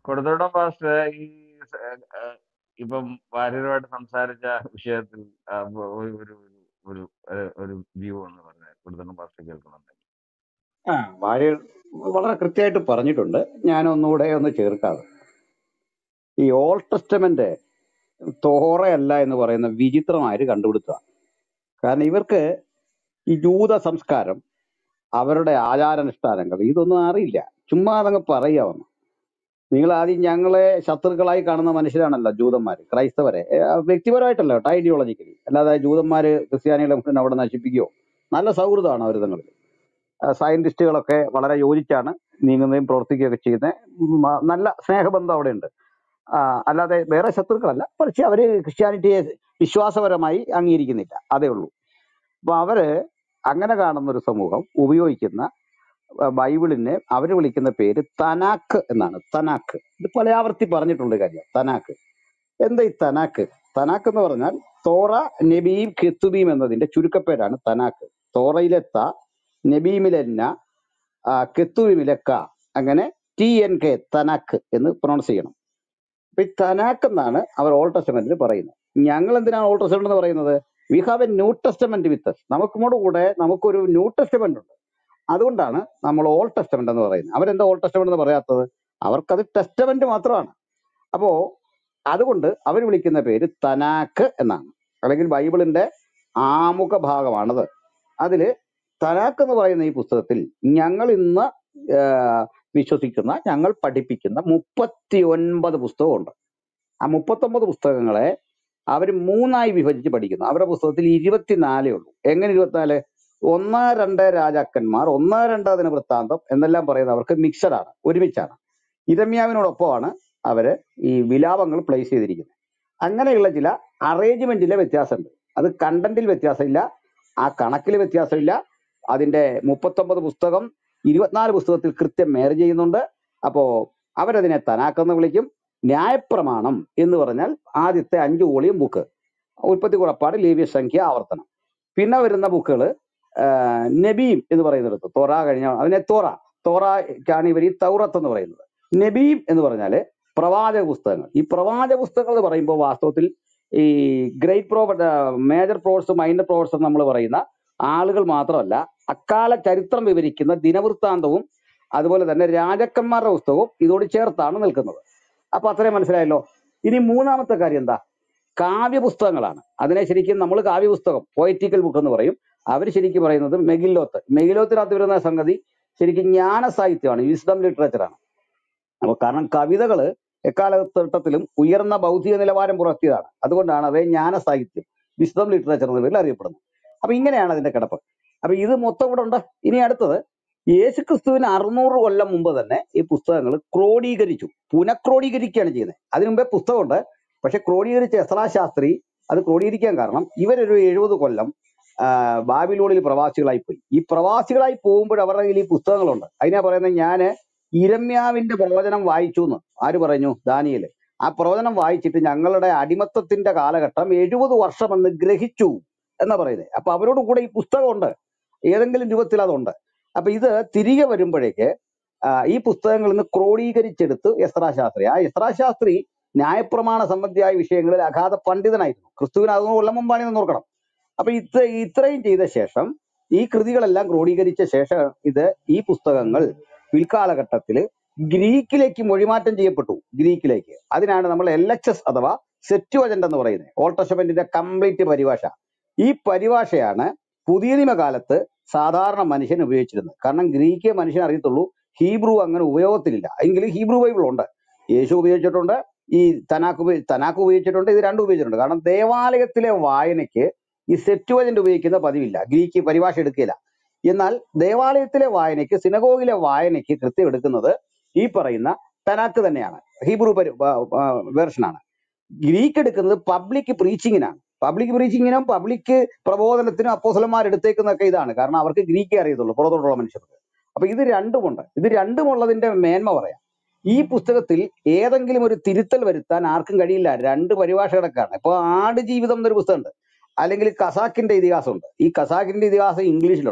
Koduthottam pastor ഈ സ- ഏഹ് ഇപ്പം ഭാര്യരുമായിട്ട് സംസാരിച്ച വിഷയത്തിൽ ആ, ഒരു ഒരു ഒരു ഒരു ഒരു- ഒരു വ്യൂ എന്ന് പറഞ്ഞാൽ കൊടുത്തോട്ടം പാസ്റ്റർ കേൾക്കുന്നുണ്ട് ആ ഭാര്യ വളരെ കൃത്യമായിട്ട് പറഞ്ഞിട്ടുണ്ട് ഞാൻ ഒന്നുകൂടെ ഒന്ന് ചേർക്കാതെ ഈ ഓൾഡ് ടെസ്റ്റമെന്റ് തോറയല്ല എന്ന് പറയുന്ന വിചിത്രമായൊരു കണ്ടുപിടുത്തം കാരണം ഇവർക്ക് ഈ ജൂത സംസ്കാരം അവരുടെ ആചാരാനുഷ്ഠാനങ്ങൾ ഇതൊന്നും അറിയില്ല ചുമ്മാ അതങ്ങ് പറയാവുന്നു നിങ്ങൾ ആദ്യം ഞങ്ങളെ ശത്രുക്കളായി കാണുന്ന മനുഷ്യരാണല്ലോ ജൂതന്മാര് ക്രൈസ്തവരെ ഏ, ആ, വ്യക്തിപരമായിട്ടല്ല കേട്ടോ ഐഡിയോളജിക്കലി അല്ലാതെ ജൂതന്മാര് ക്രിസ്ത്യാനികളെ മുഴുവൻ അവിടെ നശിപ്പിക്കുകയോ നല്ല സൗഹൃദമാണ് അവർ തങ്ങളിൽ സയന്റിസ്റ്റുകളൊക്കെ വളരെ യോജിച്ചാണ് നീങ്ങുന്നതും പ്രവർത്തിക്കുകയൊക്കെ ചെയ്യുന്നത് നല്ല സ്നേഹബന്ധം അവിടെ ഉണ്ട് അല്ലാതെ വേറെ ശത്രുക്കളല്ല പക്ഷെ അവര് ക്രിസ്ത്യാനിറ്റിയെ വിശ്വാസപരമായി അംഗീകരിക്കുന്നില്ല അതേ ഉള്ളൂ അപ്പൊ അവര് അങ്ങനെ കാണുന്ന ഒരു സമൂഹം ഉപയോഗിക്കുന്ന ആ, ബൈബിളിനെ അവര് വിളിക്കുന്ന പേര് തനാക്ക് എന്നാണ് തനാക്ക് ഇത് പലയാവർത്തി പറഞ്ഞിട്ടുണ്ട് കാര്യം തനാക്ക് എന്താ ഈ തനാക്ക് തനാക്ക് എന്ന് പറഞ്ഞാൽ തോറ നബീം ഖെത്തുബീം എന്നതിന്റെ ചുരുക്കപ്പേരാണ് തനാക്ക് തോറയിലെ ത നബീമിലെ ന ആ, കെത്തുബീമിലെ ക അങ്ങനെ ടി എൻ കെ തനാക്ക് എന്ന് പ്രൊണൗൺസ് ചെയ്യണം അപ്പൊ ഈ തനാക്ക് എന്നാണ് അവർ ഓൾഡ് ടെസ്റ്റമെന്റിൽ പറയുന്നത് ഞങ്ങൾ എന്തിനാണ് ഓൾഡ് ടെസ്റ്റമെന്റ് എന്ന് പറയുന്നത് we have a new testament with നമുക്കോട് കൂടെ നമുക്കൊരു ന്യൂ ടെസ്റ്റമെന്റ് ഉണ്ട് അതുകൊണ്ടാണ് നമ്മൾ ഓൾഡ് ടെസ്റ്റമെന്റ് എന്ന് പറയുന്നത് അവരെന്താ ഓൾഡ് ടെസ്റ്റമെന്റ് എന്ന് പറയാത്തത് അവർക്കത് ടെസ്റ്റമെന്റ് മാത്രമാണ് അപ്പോ അതുകൊണ്ട് അവർ വിളിക്കുന്ന പേര് തനാക്ക് എന്നാണ് അല്ലെങ്കിൽ ബൈബിളിന്റെ ആമുഖ ഭാഗമാണത് അതില് തനാക്ക് എന്ന് പറയുന്ന ഈ പുസ്തകത്തിൽ ഞങ്ങൾ ഇന്ന് ആഹ്, വിശ്വസിക്കുന്ന ഞങ്ങൾ പഠിപ്പിക്കുന്ന മുപ്പത്തി ഒൻപത് പുസ്തകമുണ്ട് ആ മുപ്പത്തൊമ്പത് പുസ്തകങ്ങളെ അവർ മൂന്നായി വിഭജിച്ച് പഠിക്കുന്നു അവരുടെ പുസ്തകത്തിൽ ഇരുപത്തിനാലേ ഉള്ളൂ എങ്ങനെ ഇരുപത്തിനാല് ഒന്ന് രണ്ട് രാജാക്കന്മാർ ഒന്ന് രണ്ട് അതിന് വൃത്താന്തം എന്നെല്ലാം പറയുന്നത് അവർക്ക് മിക്സഡ് ആണ് ഒരുമിച്ചാണ് ഇരമ്യാവിനോടൊപ്പമാണ് അവര് ഈ വിലാപങ്ങൾ പ്ലേസ് ചെയ്തിരിക്കുന്നത് അങ്ങനെയുള്ള ചില അറേഞ്ച്മെന്റിലെ വ്യത്യാസമുണ്ട് അത് കണ്ടന്റിൽ വ്യത്യാസമില്ല ആ കണക്കിൽ വ്യത്യാസമില്ല അതിന്റെ മുപ്പത്തൊമ്പത് പുസ്തകം ഇരുപത്തിനാല് പുസ്തകത്തിൽ കൃത്യം മേർ ചെയ്യുന്നുണ്ട് അപ്പോ അവരതിനെ തനാക്കെന്ന് വിളിക്കും ന്യായപ്രമാണം എന്ന് പറഞ്ഞാൽ ആദ്യത്തെ അഞ്ച് വോളിയം ബുക്ക് ഉൽപ്പത്തി കുഴപ്പാട് ലേവ്യ സംഖ്യ ആവർത്തനം പിന്നെ വരുന്ന ബുക്കുകൾ നബീം എന്ന് പറയുന്നിടത്ത് തോറ കഴിഞ്ഞ അതിനെ തോറ തോറയ്ക്കാണ് ഇവർ ഈ തൗറത്ത് എന്ന് പറയുന്നത് നബീം എന്ന് പറഞ്ഞാല് പ്രവാചക പുസ്തകങ്ങൾ ഈ പ്രവാചക പുസ്തകങ്ങൾ എന്ന് പറയുമ്പോൾ വാസ്തവത്തിൽ ഈ great pro major prophets minor prophets എന്ന് നമ്മൾ പറയുന്ന ആളുകൾ മാത്രമല്ല അക്കാല ചരിത്രം വിവരിക്കുന്ന ദിനവൃത്താന്തവും അതുപോലെ തന്നെ രാജാക്കന്മാരുടെ പുസ്തകവും ഇതോട് ചേർത്താണ് നിൽക്കുന്നത് അപ്പൊ അത്രയും മനസ്സിലായല്ലോ ഇനി മൂന്നാമത്തെ കാര്യം എന്താ കാവ്യ പുസ്തകങ്ങളാണ് അതിനെ ശരിക്കും നമ്മൾ കാവ്യ പുസ്തകം പോയറ്റിക്കൽ ബുക്ക് എന്ന് പറയും അവർ ശരിക്കും പറയുന്നത് മെഗിലോത്ത് മെഗിലോത്തിനകത്ത് വരുന്ന സംഗതി ശരിക്കും ജ്ഞാന സാഹിത്യമാണ് വിസ്ഡം ലിറ്ററേച്ചർ ആണ് അപ്പൊ കാരണം കവിതകള് എക്കാലഘട്ടത്തിലും ഉയർന്ന ബൗദ്ധിക നിലവാരം പുറത്തിയതാണ് അതുകൊണ്ടാണ് അവയെ ജ്ഞാന സാഹിത്യം വിസ്ഡം ലിറ്ററേച്ചർ എന്ന പേരിൽ അറിയപ്പെടുന്നത് അപ്പൊ ഇങ്ങനെയാണ് അതിന്റെ കിടപ്പ് അപ്പൊ ഇത് മൊത്തം ഇവിടെ ഉണ്ട് ഇനി അടുത്തത് യേശുക്രിസ്തുവിന് അറുന്നൂറ് കൊല്ലം മുമ്പ് തന്നെ ഈ പുസ്തകങ്ങൾ ക്രോഡീകരിച്ചു പുനഃക്രോഡീകരിക്കുകയാണ് ചെയ്യുന്നത് അതിനു മുമ്പേ പുസ്തകമുണ്ട് പക്ഷെ ക്രോഡീകരിച്ച എസ്രാ ശാസ്ത്രി അത് ക്രോഡീകരിക്കാൻ കാരണം ഇവരൊരു എഴുപത് കൊല്ലം ആ, ബാബിലോണിൽ പ്രവാസികളായി പോയി ഈ പ്രവാസികളായി പോകുമ്പോൾ അവരുടെ കയ്യിൽ ഈ പുസ്തകങ്ങളുണ്ട് അതിനാ പറയുന്നത് ഞാന് ഇരമ്യാവിന്റെ പ്രവചനം വായിച്ചു എന്ന് ആര് പറഞ്ഞു ദാനിയേല് ആ പ്രവചനം വായിച്ചിട്ട് ഞങ്ങളുടെ അടിമത്തത്തിന്റെ കാലഘട്ടം എഴുപത് വർഷമെന്ന് ഗ്രഹിച്ചു എന്നാ പറയുന്നത് അപ്പൊ അവരോട് കൂടെ ഈ പുസ്തകമുണ്ട് ഏതെങ്കിലും രൂപത്തിൽ അതുണ്ട് അപ്പൊ ഇത് തിരികെ വരുമ്പോഴേക്ക് ആ, ഈ പുസ്തകങ്ങളിൽ നിന്ന് ക്രോഡീകരിച്ചെടുത്ത് യസ്രാ ശാസ്ത്രി ആ യസ്രാ ശാസ്ത്രി ന്യായപ്രമാണ സംബന്ധിയായ വിഷയങ്ങളിൽ അഗാധ പണ്ഡിതനായിരുന്നു ക്രിസ്തുവിന് അതൊന്നും കൊല്ലം മുമ്പാണ് എന്ന് ഓർക്കണം അപ്പൊ ഇത് ഇത്രയും ചെയ്ത ശേഷം ഈ കൃതികളെല്ലാം ക്രോഡീകരിച്ച ശേഷം ഇത് ഈ പുസ്തകങ്ങൾ പിൽക്കാലഘട്ടത്തിൽ ഗ്രീക്കിലേക്ക് മൊഴിമാറ്റം ചെയ്യപ്പെട്ടു ഗ്രീക്കിലേക്ക് അതിനാണ് നമ്മൾ എൽ എച്ച് എസ് അഥവാ സെറ്റുവജന്റ് എന്ന് പറയുന്നത് ഓൾഡ് ടെസ്റ്റമെന്റിന്റെ കംപ്ലീറ്റ് പരിഭാഷ ഈ പരിഭാഷയാണ് പുതിയ നിയമകാലത്ത് സാധാരണ മനുഷ്യൻ ഉപയോഗിച്ചിരുന്നത് കാരണം ഗ്രീക്ക് മനുഷ്യൻ അറിയത്തുള്ളൂ ഹീബ്രു അങ്ങനെ ഉപയോഗത്തിലില്ല എങ്കിലും ഹീബ്രു ബൈബിൾ ഉണ്ട് യേശു ഉപയോഗിച്ചിട്ടുണ്ട് ഈ തനാക്ക് ഉപയോഗി- തനാക്ക് ഉപയോഗിച്ചിട്ടുണ്ട് ഇത് രണ്ടും ഉപയോഗിച്ചിട്ടുണ്ട് കാരണം ദേവാലയത്തിലെ വായനയ്ക്ക് ഈ സെറ്റുവജന്റ് ഉപയോഗിക്കുന്ന പതിവില്ല ഗ്രീക്ക് പരിഭാഷ എടുക്കില്ല എന്നാൽ ദേവാലയത്തിലെ വായനയ്ക്ക് സിനഗോഗിലെ വായനയ്ക്ക് കൃത്യം എടുക്കുന്നത് ഈ പറയുന്ന തനാക്ക് തന്നെയാണ് ഹീബ്രു വേർഷനാണ് ഗ്രീക്ക് എടുക്കുന്നത് പബ്ലിക് പ്രീച്ചിങ്ങിനാണ് പബ്ലിക് പ്രീച്ചിങ്ങിനും പബ്ലിക് പ്രബോധനത്തിനും അപ്പോസലന്മാർ എടുത്തേക്കുന്നൊക്കെ ഇതാണ് കാരണം അവർക്ക് ഗ്രീക്കേ അറിയത്തുള്ളൂ പുറത്തോട്ടുള്ള മനുഷ്യർക്ക് അപ്പൊ ഇത് രണ്ടുമുണ്ട് ഇത് രണ്ടുമുള്ളതിന്റെ മേന്മ പറയാം ഈ പുസ്തകത്തിൽ ഏതെങ്കിലും ഒരു തിരുത്തൽ വരുത്താൻ ആർക്കും കഴിയില്ല രണ്ട് പരിഭാഷ കിടക്കാണ് ഇപ്പൊ ആട് ജീവിതം എന്നൊരു പുസ്തകമുണ്ട് അല്ലെങ്കിൽ കസാക്കിന്റെ ഇതിഹാസമുണ്ട് ഈ കസാക്കിന്റെ ഇതിഹാസം ഇംഗ്ലീഷിലുണ്ട്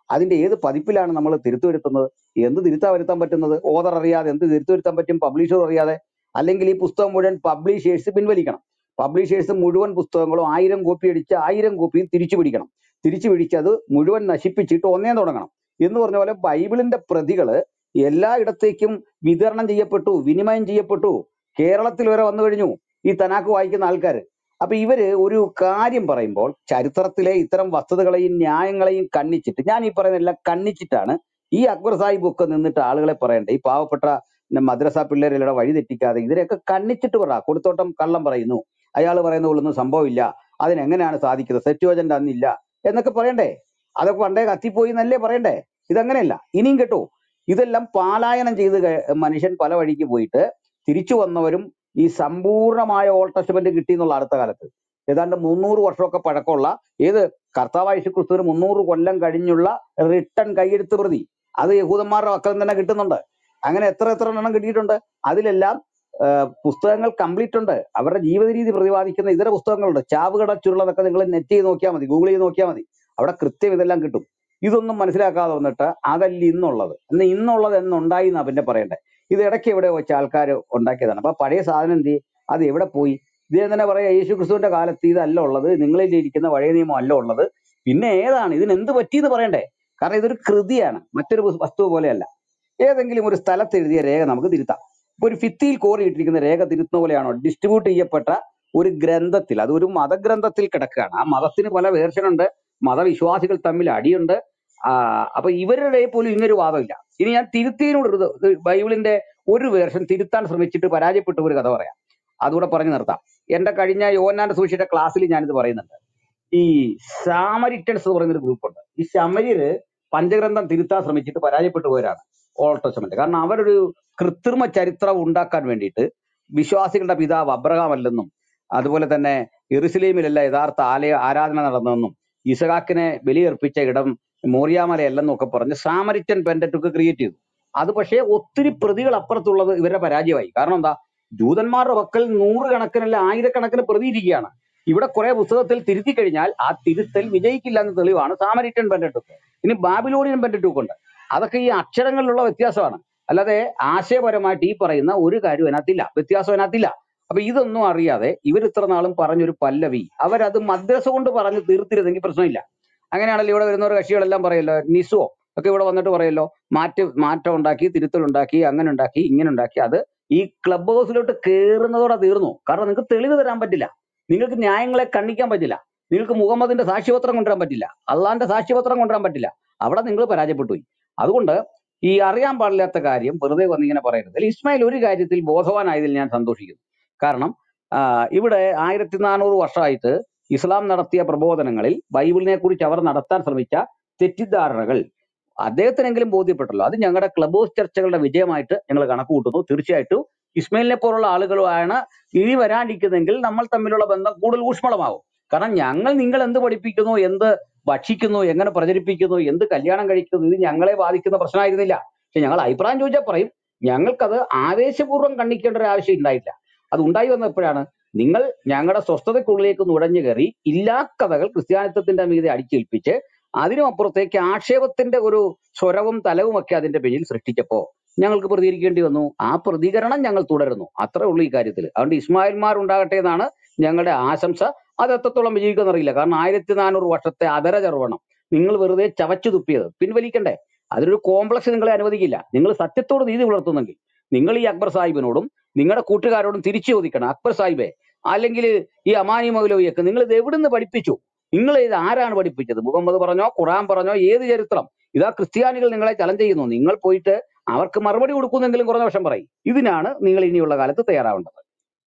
അതിന്റെ ഏത് പതിപ്പിലാണ് നമ്മൾ തിരുത്തു വരുത്തുന്നത് എന്ത് തിരുത്താ വരുത്താൻ പറ്റുന്നത് ഓതർ അറിയാതെ എന്ത് തിരുത്തു വരുത്താൻ പറ്റും പബ്ലിഷർ അറിയാതെ അല്ലെങ്കിൽ ഈ പുസ്തകം മുഴുവൻ പബ്ലിഷേഴ്സ് പിൻവലിക്കണം പബ്ലിഷേഴ്സ് മുഴുവൻ പുസ്തകങ്ങളും ആയിരം കോപ്പി അടിച്ച് ആയിരം കോപ്പിയും തിരിച്ചു പിടിക്കണം തിരിച്ചു പിടിച്ച് അത് മുഴുവൻ നശിപ്പിച്ചിട്ട് ഒന്നേ തുടങ്ങണം എന്ന് പറഞ്ഞ പോലെ ബൈബിളിന്റെ പ്രതികള് എല്ലായിടത്തേക്കും വിതരണം ചെയ്യപ്പെട്ടു വിനിമയം ചെയ്യപ്പെട്ടു കേരളത്തിൽ വരെ വന്നു കഴിഞ്ഞു ഈ തനാക്ക് വായിക്കുന്ന ആൾക്കാർ അപ്പൊ ഇവര് ഒരു കാര്യം പറയുമ്പോൾ ചരിത്രത്തിലെ ഇത്തരം വസ്തുതകളെയും ന്യായങ്ങളെയും കണ്ണിച്ചിട്ട് ഞാൻ ഈ പറയുന്ന എല്ലാം കണ്ണിച്ചിട്ടാണ് ഈ അക്ബർ സാഹിബ് ഒക്കെ നിന്നിട്ട് ആളുകളെ പറയണ്ടേ ഈ പാവപ്പെട്ട ന- മദ്രസ പിള്ളേരുടെ വഴി തെറ്റിക്കാതെ ഇതിനെയൊക്കെ കണ്ണിച്ചിട്ട് പറ കൊടുത്തോട്ടം കള്ളം പറയുന്നു അയാൾ പറയുന്ന പോലൊന്നും സംഭവമില്ല അതിനെങ്ങനെയാണ് സാധിക്കുന്നത് സെറ്റുവജന്റ് അന്നില്ല എന്നൊക്കെ പറയണ്ടേ അതൊക്കെ പണ്ടേ കത്തിപ്പോയി എന്നല്ലേ പറയണ്ടേ ഇതങ്ങനെയല്ല ഇനിയും കേട്ടോ ഇതെല്ലാം പാലായനം ചെയ്ത് കഴി- മനുഷ്യൻ പല വഴിക്ക് പോയിട്ട് തിരിച്ചു വന്നവരും ഈ സമ്പൂർണമായ ഓൾഡ് ടെസ്റ്റമെന്റ് കിട്ടി എന്നുള്ള അടുത്ത കാലത്ത് ഏതാണ്ട് മുന്നൂറ് വർഷമൊക്കെ പഴക്കമുള്ള ഏത് കർത്താവായ യേശു ക്രിസ്തുവിന് മുന്നൂറ് കൊല്ലം കഴിഞ്ഞുള്ള റിട്ടൺ കൈയെഴുത്ത് പ്രതി അത് യഹൂദന്മാരുടെ മക്കളിൽ തന്നെ കിട്ടുന്നുണ്ട് അങ്ങനെ എത്ര എത്ര എണ്ണം കിട്ടിയിട്ടുണ്ട് അതിലെല്ലാം ആ, പുസ്തകങ്ങൾ കംപ്ലീറ്റ് ഉണ്ട് അവരുടെ ജീവിത രീതി പ്രതിപാദിക്കുന്ന ഇതര പുസ്തകങ്ങളുണ്ട് ചാവുകട ചുരുളതൊക്കെ നിങ്ങൾ നെറ്റ് ചെയ്ത് നോക്കിയാൽ മതി ഗൂഗിൾ ചെയ്ത് നോക്കിയാൽ മതി അവിടെ കൃത്യം ഇതെല്ലാം കിട്ടും ഇതൊന്നും മനസ്സിലാക്കാതെ വന്നിട്ട് അതല്ല ഇന്നുള്ളത് ഇന്ന് ഇന്നുള്ളത് എന്നുണ്ടായി എന്നാ പിന്നെ പറയണ്ടേ ഇത് ഇടയ്ക്ക് എവിടെ വെച്ച് ആൾക്കാർ ഉണ്ടാക്കിയതാണ് അപ്പൊ പഴയ സാധനം എന്ത് ചെയ്യും? അത് എവിടെ പോയി ഇദ്ദേഹം തന്നെ പറയാ യേശു ക്രിസ്തുവിന്റെ കാലത്ത് ഇതല്ല ഉള്ളത് നിങ്ങളിൽ ഇരിക്കുന്ന പഴയ നിയമം അല്ല ഉള്ളത് പിന്നെ ഏതാണ് ഇതിന് എന്ത് പറ്റിയെന്ന് പറയണ്ടേ കാരണം ഇതൊരു കൃതിയാണ് മറ്റൊരു വസ്- വസ്തു പോലെയല്ല ഏതെങ്കിലും ഒരു സ്ഥലത്ത് എഴുതിയ രേഖ നമുക്ക് തിരുത്താം ഇപ്പൊ ഒരു ഭിത്തിയിൽ കോറിയിട്ടിരിക്കുന്ന രേഖ തിരുത്തുന്ന പോലെയാണോ ഡിസ്ട്രിബ്യൂട്ട് ചെയ്യപ്പെട്ട ഒരു ഗ്രന്ഥത്തിൽ അത് ഒരു മതഗ്രന്ഥത്തിൽ കിടക്കുകയാണ് ആ മതത്തിന് പല വേർഷൻ ഉണ്ട് മതവിശ്വാസികൾ തമ്മിൽ അടിയുണ്ട് ആ, അപ്പൊ ഇവരുടെ പോലും ഇങ്ങനൊരു വാദമില്ല ഇനി ഞാൻ തിരുത്തിയതിനോട് ഒരു ഇത് ഇത് ബൈബിളിന്റെ ഒരു വേർഷൻ തിരുത്താൻ ശ്രമിച്ചിട്ട് പരാജയപ്പെട്ട ഒരു കഥ പറയാം അതുകൂടെ പറഞ്ഞു നിർത്താം എന്റെ കഴിഞ്ഞ യോനാന്റെ സൂക്ഷിച്ച ക്ലാസ്സിൽ ഞാനിത് പറയുന്നുണ്ട് ഈ സാമരിറ്റൻസ് എന്ന് പറയുന്ന ഒരു ഗ്രൂപ്പുണ്ട് ഈ ശമര്യര് പഞ്ചഗ്രന്ഥം തിരുത്താൻ ശ്രമിച്ചിട്ട് പരാജയപ്പെട്ടു പോയവരാണ് ഓൾഡ് ടെസ്റ്റമെന്റ് കാരണം അവരൊരു കൃത്രിമ ചരിത്രം ഉണ്ടാക്കാൻ വേണ്ടിയിട്ട് വിശ്വാസികളുടെ പിതാവ് അബ്രഹാം അല്ലെന്നും അതുപോലെ തന്നെ എറുസലേമിലല്ല യഥാർത്ഥ ആലയ ആരാധന നടന്നതെന്നും ഇസഹാക്കിനെ ബലിയർപ്പിച്ച ഇടം മോറിയാമലയല്ലെന്നും ഒക്കെ പറഞ്ഞ് സാമരിറ്റൻ പെൻഡറ്റൊക്കെ ക്രിയേറ്റ് ചെയ്തു അത് പക്ഷേ ഒത്തിരി പ്രതികൾ അപ്പുറത്തുള്ളത് ഇവരുടെ പരാജയമായി കാരണം എന്താ ജൂതന്മാരുടെ പക്കൽ നൂറുകണക്കിനല്ല ആയിരക്കണക്കിന് പ്രതി ഇരിക്കുകയാണ് ഇവിടെ കുറെ പുസ്തകത്തിൽ തിരുത്തി കഴിഞ്ഞാൽ ആ തിരുത്തൽ വിജയിക്കില്ല എന്ന തെളിവാണ് സാമരിറ്റൻ പെൻഡറ്റൊക്കെ ഇനി ബാബിലോണിയൻ പെൻഡറ്റൊക്കെ ഉണ്ട് അതൊക്കെ ഈ അക്ഷരങ്ങളിലുള്ള വ്യത്യാസമാണ് അല്ലാതെ ആശയപരമായിട്ട് ഈ പറയുന്ന ഒരു കാര്യവും അതിനകത്തില്ല വ്യത്യാസം അതിനകത്തില്ല അപ്പൊ ഇതൊന്നും അറിയാതെ ഇവർ ഇത്ര നാളും പറഞ്ഞൊരു പല്ലവി അവരത് മദ്രസ കൊണ്ട് പറഞ്ഞ് തീർത്തിരുന്നെങ്കിൽ പ്രശ്നമില്ല അങ്ങനെയാണല്ലോ ഇവിടെ വരുന്ന ഒരു കക്ഷികളെല്ലാം പറയല്ലോ നിസോ ഒക്കെ ഇവിടെ വന്നിട്ട് പറയല്ലോ മാറ്റ മാറ്റം ഉണ്ടാക്കി തിരുത്തൽ ഉണ്ടാക്കി അങ്ങനെ ഉണ്ടാക്കി ഇങ്ങനെ ഉണ്ടാക്കി അത് ഈ ക്ലബ് ഹൗസിലോട്ട് കയറുന്നതോടെ തീർന്നു കാരണം നിങ്ങൾക്ക് തെളിവ് തരാൻ പറ്റില്ല നിങ്ങൾക്ക് ന്യായങ്ങളെ കണ്ണിക്കാൻ പറ്റില്ല നിങ്ങൾക്ക് മുഹമ്മദിന്റെ സാക്ഷ്യപത്രം കൊണ്ടുവരാൻ പറ്റില്ല അള്ളാന്റെ സാക്ഷ്യപത്രം കൊണ്ടുവരാൻ പറ്റില്ല അവിടെ നിങ്ങൾ പരാജയപ്പെട്ടു പോയി അതുകൊണ്ട് ഈ അറിയാൻ പാടില്ലാത്ത കാര്യം വെറുതെ വന്നിങ്ങനെ പറയരുത് അതിൽ ഇസ്മായിൽ ഒരു കാര്യത്തിൽ ബോധവാനായതിൽ ഞാൻ സന്തോഷിക്കുന്നു കാരണം ആ, ഇവിടെ ആയിരത്തി നാനൂറ് വർഷമായിട്ട് ഇസ്ലാം നടത്തിയ പ്രബോധനങ്ങളിൽ ബൈബിളിനെ കുറിച്ച് അവർ നടത്താൻ ശ്രമിച്ച തെറ്റിദ്ധാരണകൾ അദ്ദേഹത്തിനെങ്കിലും ബോധ്യപ്പെട്ടല്ലോ അത് ഞങ്ങളുടെ ക്ലബ് ഹൗസ് ചർച്ചകളുടെ വിജയമായിട്ട് ഞങ്ങൾ കണക്ക് കൂട്ടുന്നു തീർച്ചയായിട്ടും ഇസ്മയിലിനെ പോലുള്ള ആളുകളുമാണ് ഇനി വരാണ്ടിരിക്കുന്നെങ്കിൽ നമ്മൾ തമ്മിലുള്ള ബന്ധം കൂടുതൽ ഊഷ്മളമാവും കാരണം ഞങ്ങൾ നിങ്ങൾ എന്ത് പഠിപ്പിക്കുന്നു എന്ത് ഭക്ഷിക്കുന്നു എങ്ങനെ പ്രചരിപ്പിക്കുന്നു എന്ത് കല്യാണം കഴിക്കുന്നു ഇത് ഞങ്ങളെ ബാധിക്കുന്ന പ്രശ്നമായിരുന്നില്ല പക്ഷെ ഞങ്ങൾ അഭിപ്രായം ചോദിച്ചാൽ പറയും ഞങ്ങൾക്കത് ആവേശപൂർവ്വം കണ്ണിക്കേണ്ട ഒരു ആവശ്യം ഉണ്ടായില്ല അത് ഉണ്ടായി വന്നപ്പോഴാണ് നിങ്ങൾ ഞങ്ങളുടെ സ്വസ്ഥതയ്ക്കുള്ളിലേക്ക് നുഴഞ്ഞു കയറി ഇല്ലാ കഥകൾ ക്രിസ്ത്യാനിത്വത്തിന്റെ മീതെ അടിച്ചേൽപ്പിച്ച് അതിനും അപ്പുറത്തേക്ക് ആക്ഷേപത്തിന്റെ ഒരു സ്വരവും തലവും ഒക്കെ അതിന്റെ പിന്നിൽ സൃഷ്ടിച്ചപ്പോ ഞങ്ങൾക്ക് പ്രതികരിക്കേണ്ടി വന്നു ആ പ്രതികരണം ഞങ്ങൾ തുടരുന്നു അത്രേ ഉള്ളൂ ഈ കാര്യത്തിൽ അതുകൊണ്ട് ഇസ്മായിൽമാർ ഉണ്ടാകട്ടെ എന്നാണ് ഞങ്ങളുടെ ആശംസ അത് എത്രത്തോളം വിജയിക്കുമെന്ന് അറിയില്ല കാരണം ആയിരത്തി നാനൂറ് വർഷത്തെ അതര ചർവണം നിങ്ങൾ വെറുതെ ചവച്ചു തുപ്പിയത് പിൻവലിക്കണ്ടേ അതിനൊരു കോംപ്ലക്സ് നിങ്ങളെ അനുവദിക്കില്ല നിങ്ങൾ സത്യത്തോട് നീതി പുലർത്തുന്നെങ്കിൽ നിങ്ങൾ ഈ അക്ബർ സാഹിബിനോടും നിങ്ങളുടെ കൂട്ടുകാരോടും തിരിച്ചു ചോദിക്കണം അക്ബർ സാഹിബെ അല്ലെങ്കിൽ ഈ അമാനി മൗലവിയൊക്കെ നിങ്ങൾ ഇത് എവിടുന്ന് പഠിപ്പിച്ചു നിങ്ങൾ ഇത് ആരാണ് പഠിപ്പിച്ചത് മുഹമ്മദ് പറഞ്ഞോ ഖുറാൻ പറഞ്ഞോ ഏത് ചരിത്രം ഇതാ ക്രിസ്ത്യാനികൾ നിങ്ങളെ ചലഞ്ച് ചെയ്യുന്നു നിങ്ങൾ പോയിട്ട് അവർക്ക് മറുപടി കൊടുക്കുന്നെങ്കിലും കുറഞ്ഞ വശം പറയും ഇതിനാണ് നിങ്ങൾ ഇനിയുള്ള കാലത്ത് തയ്യാറാവേണ്ടത്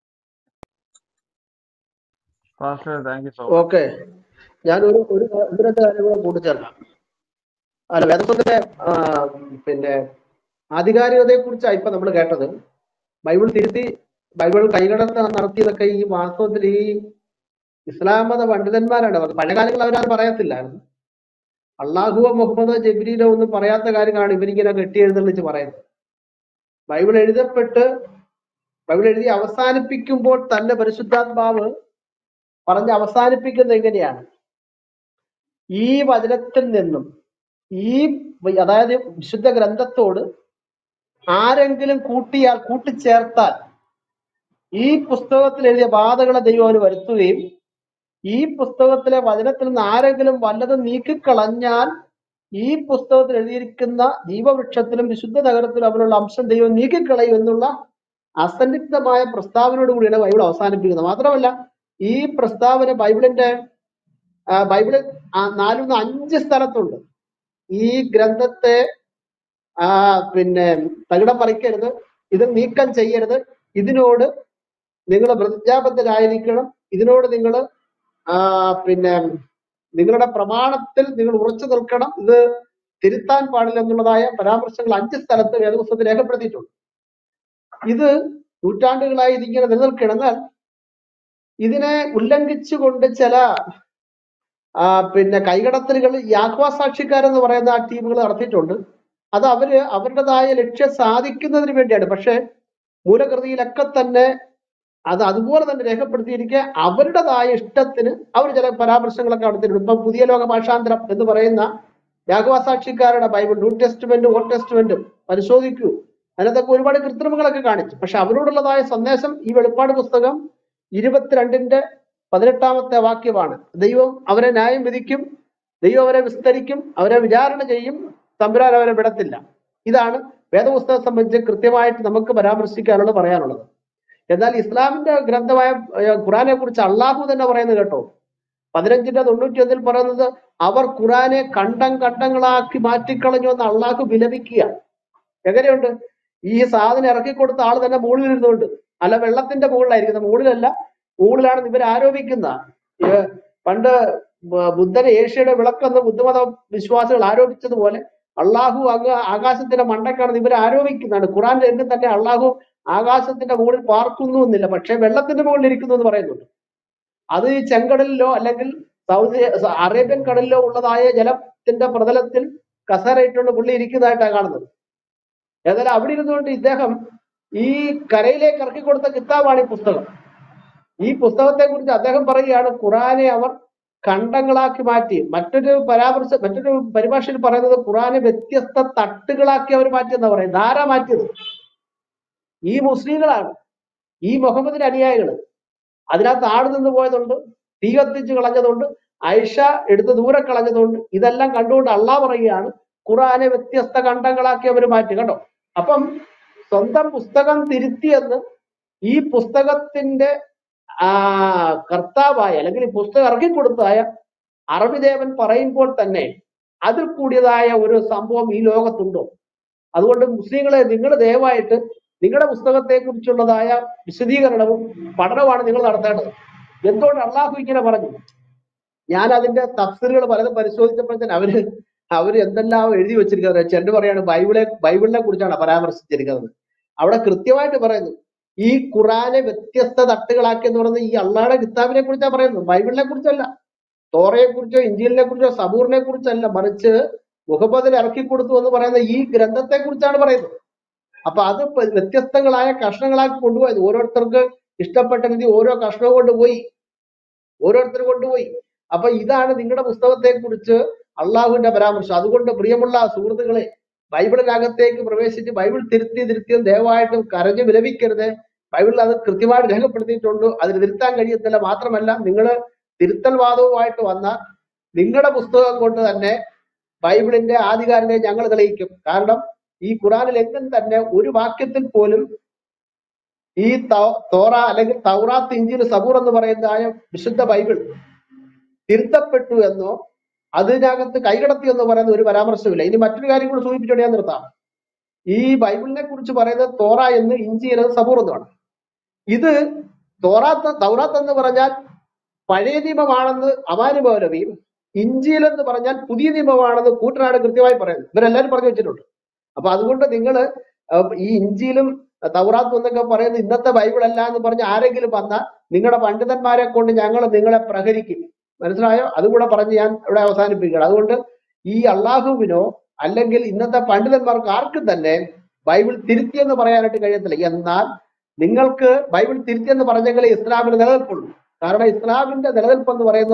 pastor thank you so much okay ഞാൻ ഒരു ഒരു ഒന്ന് രണ്ട് കാര്യം കൂടെ കൂട്ടിച്ചേർക്കാം അല്ല വേദപുസ്തകത്തിന്റെ ആ, പിന്നെ ആധികാരികതയെ കുറിച്ചാണ് ഇപ്പൊ നമ്മൾ കേട്ടത് ബൈബിൾ തിരുത്തി ബൈബിൾ കൈകടത്ത നടത്തിയതൊക്കെ ഈ വാസ്തവത്തിൽ ഈ ഇസ്ലാം മത പണ്ഡിതന്മാരാണ് അവർ പഴയ കാലങ്ങളിൽ അവരത് പറയത്തില്ലായിരുന്നു അള്ളാഹുവോ മുഹമ്മദോ ജബ്രീലോ ഒന്നും പറയാത്ത കാര്യങ്ങളാണ് ഇവരിങ്ങനെ കെട്ടി എഴുന്നള്ളിച്ച് പറയുന്നത് ബൈബിൾ എഴുതപ്പെട്ട് ബൈബിൾ എഴുതി അവസാനിപ്പിക്കുമ്പോൾ തന്നെ പരിശുദ്ധാത്മാവ് പറഞ്ഞ് അവസാനിപ്പിക്കുന്നത് എങ്ങനെയാണ് ഈ വചനത്തിൽ നിന്നും ഈ അതായത് വിശുദ്ധ ഗ്രന്ഥത്തോട് ആരെങ്കിലും കൂട്ടിയാൽ കൂട്ടിച്ചേർത്താൽ ഈ പുസ്തകത്തിൽ എഴുതിയ ബാധകളെ ദൈവം അവന് വരുത്തുകയും ഈ പുസ്തകത്തിലെ വചനത്തിൽ നിന്ന് ആരെങ്കിലും വല്ലതും നീക്കിക്കളഞ്ഞാൽ ഈ പുസ്തകത്തിൽ എഴുതിയിരിക്കുന്ന ജീവവൃക്ഷത്തിലും വിശുദ്ധ നഗരത്തിലും അവനുള്ള അംശം ദൈവം നീക്കിക്കളയും എന്നുള്ള അസന്നിഗ്ധമായ പ്രസ്താവനയോട് കൂടിയാണ് ബൈബിൾ അവസാനിപ്പിക്കുന്നത് മാത്രമല്ല ഈ പ്രസ്താവന ബൈബിളിന്റെ ആ, ബൈബിളിൽ ആ നാലിന്ന് അഞ്ച് സ്ഥലത്തുണ്ട് ഈ ഗ്രന്ഥത്തെ ആ പിന്നെ തകിടം മറിക്കരുത് ഇത് നീക്കം ചെയ്യരുത് ഇതിനോട് നിങ്ങൾ പ്രതിജ്ഞാബദ്ധരായിരിക്കണം ഇതിനോട് നിങ്ങൾ പിന്നെ നിങ്ങളുടെ പ്രമാണത്തിൽ നിങ്ങൾ ഉറച്ചു നിൽക്കണം ഇത് തിരുത്താൻ പാടില്ല എന്നുള്ളതായ പരാമർശങ്ങൾ അഞ്ച് സ്ഥലത്ത് വേദപുസ്തകത്തിൽ രേഖപ്പെടുത്തിയിട്ടുണ്ട് ഇത് നൂറ്റാണ്ടുകളായി ഇതിങ്ങനെ നിലനിൽക്കണം എന്നാൽ ഇതിനെ ഉല്ലംഘിച്ചുകൊണ്ട് ചില ആ, പിന്നെ കൈകടത്തലുകൾ യാഹ്വ സാക്ഷിക്കാരെന്ന് പറയുന്ന ആ ടീമുകൾ നടത്തിയിട്ടുണ്ട് അത് അവര് അവരുടേതായ ലക്ഷ്യം സാധിക്കുന്നതിന് വേണ്ടിയാണ് പക്ഷെ മൂലകൃതിയിലൊക്കെ തന്നെ അത് അതുപോലെ തന്നെ രേഖപ്പെടുത്തിയിരിക്കുക അവരുടേതായ ഇഷ്ടത്തിന് അവർ ചില പരാമർശങ്ങളൊക്കെ നടത്തിയിട്ടുണ്ട് ഇപ്പം പുതിയ ലോക ഭാഷാന്തരം എന്ന് പറയുന്ന യാഗവ സാക്ഷിക്കാരുടെ ബൈബിൾ ന്യൂ ടെസ്റ്റ്മെന്റും ഓൾഡ് ടെസ്റ്റ്മെന്റും പരിശോധിക്കൂ അതിനകത്തൊക്കെ ഒരുപാട് കൃത്രിമങ്ങളൊക്കെ കാണിച്ചു പക്ഷെ അവരോടുള്ളതായ സന്ദേശം ഈ വെളിപ്പാട് പുസ്തകം ഇരുപത്തിരണ്ടിന്റെ പതിനെട്ടാമത്തെ വാക്യമാണ് ദൈവം അവരെ ന്യായം വിധിക്കും ദൈവം അവരെ വിസ്തരിക്കും അവരെ വിചാരണ ചെയ്യും തമ്പുരാൻ അവരെ വിടത്തില്ല ഇതാണ് വേദപുസ്തകം സംബന്ധിച്ച് കൃത്യമായിട്ട് നമുക്ക് പരാമർശിക്കാനുള്ളത് പറയാനുള്ളത് എന്നാൽ ഇസ്ലാമിന്റെ ഗ്രന്ഥമായ ഏർ, ഖുറാനെ കുറിച്ച് അള്ളാഹു തന്നെ പറയുന്നത് കേട്ടോ പതിനഞ്ചിന്റെ തൊണ്ണൂറ്റി ഒന്നിൽ പറയുന്നത് അവർ ഖുറാനെ കണ്ടം കണ്ടങ്ങളാക്കി മാറ്റിക്കളഞ്ഞു എന്ന് അള്ളാഹു വിലപിക്കുക എങ്ങനെയുണ്ട് ഈ സാധനം ഇറക്കി കൊടുത്ത ആള് തന്നെ മുകളിൽ ഇരുന്നുകൊണ്ട് അല്ല വെള്ളത്തിന്റെ മുകളിലായിരിക്കുന്നത് മുകളിലല്ല മുകളിലാണെന്ന് ഇവർ ആരോപിക്കുന്ന ഏർ, പണ്ട് ബ- ബുദ്ധന് ഏഷ്യയുടെ വിളക്കെന്ന് ബുദ്ധമത വിശ്വാസികൾ ആരോപിച്ചതുപോലെ അള്ളാഹു അങ്ങ് ആകാശത്തിന്റെ മണ്ടക്കാണെന്ന് ഇവർ ആരോപിക്കുന്നതാണ് ഖുറാൻ രംഗം തന്നെ അള്ളാഹു ആകാശത്തിന്റെ മുകളിൽ പാർക്കുന്നു എന്നില്ല പക്ഷെ വെള്ളത്തിന്റെ മുകളിൽ ഇരിക്കുന്നു എന്ന് പറയുന്നുണ്ട് അത് ഈ ചെങ്കടലിലോ അല്ലെങ്കിൽ സൗദി സ- അറേബ്യൻ കടലിലോ ഉള്ളതായ ജലത്തിന്റെ പ്രതലത്തിൽ കസേരയിട്ടുകൊണ്ട് പുള്ളി ഇരിക്കുന്നതായിട്ടാണ് കാണുന്നത് ഏതായാലും അവിടെ ഇരുന്നുകൊണ്ട് ഇദ്ദേഹം ഈ കരയിലേക്ക് ഇറക്കി കൊടുത്ത കിതാബാണ് ഈ പുസ്തകം ഈ പുസ്തകത്തെ കുറിച്ച് അദ്ദേഹം പറയുകയാണ് ഖുറാനെ അവർ ഖണ്ഡങ്ങളാക്കി മാറ്റി മറ്റൊരു പരാമർശ മറ്റൊരു പരിഭാഷയിൽ പറയുന്നത് ഖുറാനെ വ്യത്യസ്ത തട്ടുകളാക്കി അവർ മാറ്റിയെന്നാ പറയുന്നത് ആരാ മാറ്റിയത് ഈ മുസ്ലിങ്ങളാണ് ഈ മുഹമ്മദിന്റെ അനുയായികൾ അതിനകത്ത് ആട് നിന്ന് പോയതുണ്ട് തീ കത്തിച്ച് കളഞ്ഞതുണ്ട് ഐഷ എടുത്ത് ദൂരെ കളഞ്ഞതുണ്ട് ഇതെല്ലാം കണ്ടുകൊണ്ട് അള്ളാഹ് പറയുകയാണ് ഖുറാനെ വ്യത്യസ്ത ഖണ്ഡങ്ങളാക്കി അവർ മാറ്റി കേട്ടോ അപ്പം സ്വന്തം പുസ്തകം തിരുത്തിയെന്ന് ഈ പുസ്തകത്തിന്റെ ആ കർത്താവായ അല്ലെങ്കിൽ ഈ പുസ്തകം ഇറക്കിക്കൊടുത്തതായ അറബിദേവൻ പറയുമ്പോൾ തന്നെ അതിൽ കൂടിയതായ ഒരു സംഭവം ഈ ലോകത്തുണ്ടോ അതുകൊണ്ട് മുസ്ലിങ്ങളെ നിങ്ങൾ ദയവായിട്ട് നിങ്ങളുടെ പുസ്തകത്തെ കുറിച്ചുള്ളതായ വിശദീകരണവും പഠനവുമാണ് നിങ്ങൾ നടത്തേണ്ടത് എന്തുകൊണ്ട് അള്ളാഹു ഇങ്ങനെ പറഞ്ഞു ഞാൻ അതിന്റെ തഫ്സീറുകൾ പലതും പരിശോധിച്ചപ്പോഴത്തേന് അവര് അവര് എന്തെല്ലാം എഴുതി വെച്ചിരിക്കുന്നത് ചെണ്ട് പറയാണ് ബൈബിളെ ബൈബിളിനെ കുറിച്ചാണ് പരാമർശിച്ചിരിക്കുന്നത് അവിടെ കൃത്യമായിട്ട് പറയുന്നു ഈ ഖുറാനെ വ്യത്യസ്ത തട്ടുകളാക്കി എന്ന് പറയുന്നത് ഈ അള്ളാഹയുടെ കിതാബിനെ കുറിച്ചാണ് പറയുന്നത് ബൈബിളിനെ കുറിച്ചല്ല തോറയെ കുറിച്ചോ ഇഞ്ചിലിനെ കുറിച്ചോ സബൂറിനെ കുറിച്ചല്ല മറിച്ച് മുഹമ്മദിന് ഇറക്കി കൊടുത്തു എന്ന് പറയുന്ന ഈ ഗ്രന്ഥത്തെ കുറിച്ചാണ് പറയുന്നത് അപ്പൊ അത് പ- വ്യത്യസ്തങ്ങളായ കഷ്ണങ്ങളാക്കി കൊണ്ടുപോയത് ഓരോരുത്തർക്ക് ഇഷ്ടപ്പെട്ട രീതി ഓരോ കഷ്ണവും കൊണ്ടുപോയി ഓരോരുത്തർ കൊണ്ടുപോയി അപ്പൊ ഇതാണ് നിങ്ങളുടെ പുസ്തകത്തെ കുറിച്ച് അള്ളാഹുവിന്റെ പരാമർശം അതുകൊണ്ട് പ്രിയമുള്ള സുഹൃത്തുക്കളെ ബൈബിളിനകത്തേക്ക് പ്രവേശിച്ച് ബൈബിൾ തിരുത്തി തിരുത്തിയും ദയവായിട്ടും കരഞ്ഞു വിലപിക്കരുത് ബൈബിളിൽ അത് കൃത്യമായിട്ട് രേഖപ്പെടുത്തിയിട്ടുണ്ട് അതിന് തിരുത്താൻ കഴിയത്തില്ല മാത്രമല്ല നിങ്ങൾ തിരുത്തൽ വാദവുമായിട്ട് വന്ന നിങ്ങളുടെ പുസ്തകം കൊണ്ട് തന്നെ ബൈബിളിന്റെ ആധികാരികത ഞങ്ങൾ തെളിയിക്കും കാരണം ഈ ഖുറാനിൽ എങ്ങും തന്നെ ഒരു വാക്യത്തിൽ പോലും ഈ തൗ- തോറ അല്ലെങ്കിൽ തൗറാത്ത് ഇഞ്ചിൽ സബൂർ എന്ന് പറയുന്നതായ വിശുദ്ധ ബൈബിൾ തിരുത്തപ്പെട്ടു എന്നോ അതിനകത്ത് കൈകടത്തി എന്ന് പറയുന്ന ഒരു പരാമർശമില്ല ഇനി മറ്റൊരു കാര്യം കൂടി സൂചിപ്പിച്ചോണ്ട് ഞാൻ നിർത്താം ഈ ബൈബിളിനെ കുറിച്ച് പറയുന്നത് തോറ എന്ന് ഇഞ്ചി എന്നത് സബൂർ എന്നുമാണ് ഇത് തോറാത്ത് തൗറാത്ത് എന്ന് പറഞ്ഞാൽ പഴയ നിയമമാണെന്ന് അമാനി മൗലവിയും ഇഞ്ചിയിൽ എന്ന് പറഞ്ഞാൽ പുതിയ നിയമമാണെന്ന് കൂട്ടനാട് കൃത്യമായി പറയുന്നു ഇവരെല്ലാവരും പറഞ്ഞു വെച്ചിട്ടുണ്ട് അപ്പൊ അതുകൊണ്ട് നിങ്ങൾ ഈ ഇഞ്ചിയിലും തൗറാത്തും എന്നൊക്കെ പറയുന്നത് ഇന്നത്തെ ബൈബിൾ അല്ല എന്ന് പറഞ്ഞ് ആരെങ്കിലും വന്നാൽ നിങ്ങളുടെ പണ്ഡിതന്മാരെ കൊണ്ട് ഞങ്ങൾ നിങ്ങളെ പ്രഹരിക്കും മനസ്സിലായോ അതും കൂടെ പറഞ്ഞ് ഞാൻ ഇവിടെ അവസാനിപ്പിക്കുകയാണ് അതുകൊണ്ട് ഈ അള്ളാഹുവിനോ അല്ലെങ്കിൽ ഇന്നത്തെ പണ്ഡിതന്മാർക്ക് ആർക്കും തന്നെ ബൈബിൾ തിരുത്തിയെന്ന് പറയാനായിട്ട് കഴിയത്തില്ല എന്നാൽ നിങ്ങൾക്ക് ബൈബിൾ തിരുത്തിയെന്ന് പറഞ്ഞെങ്കിലേ ഇസ്ലാമിന് നിലനിൽപ്പുള്ളൂ കാരണം ഇസ്ലാമിന്റെ നിലനിൽപ്പ് എന്ന് പറയുന്നത്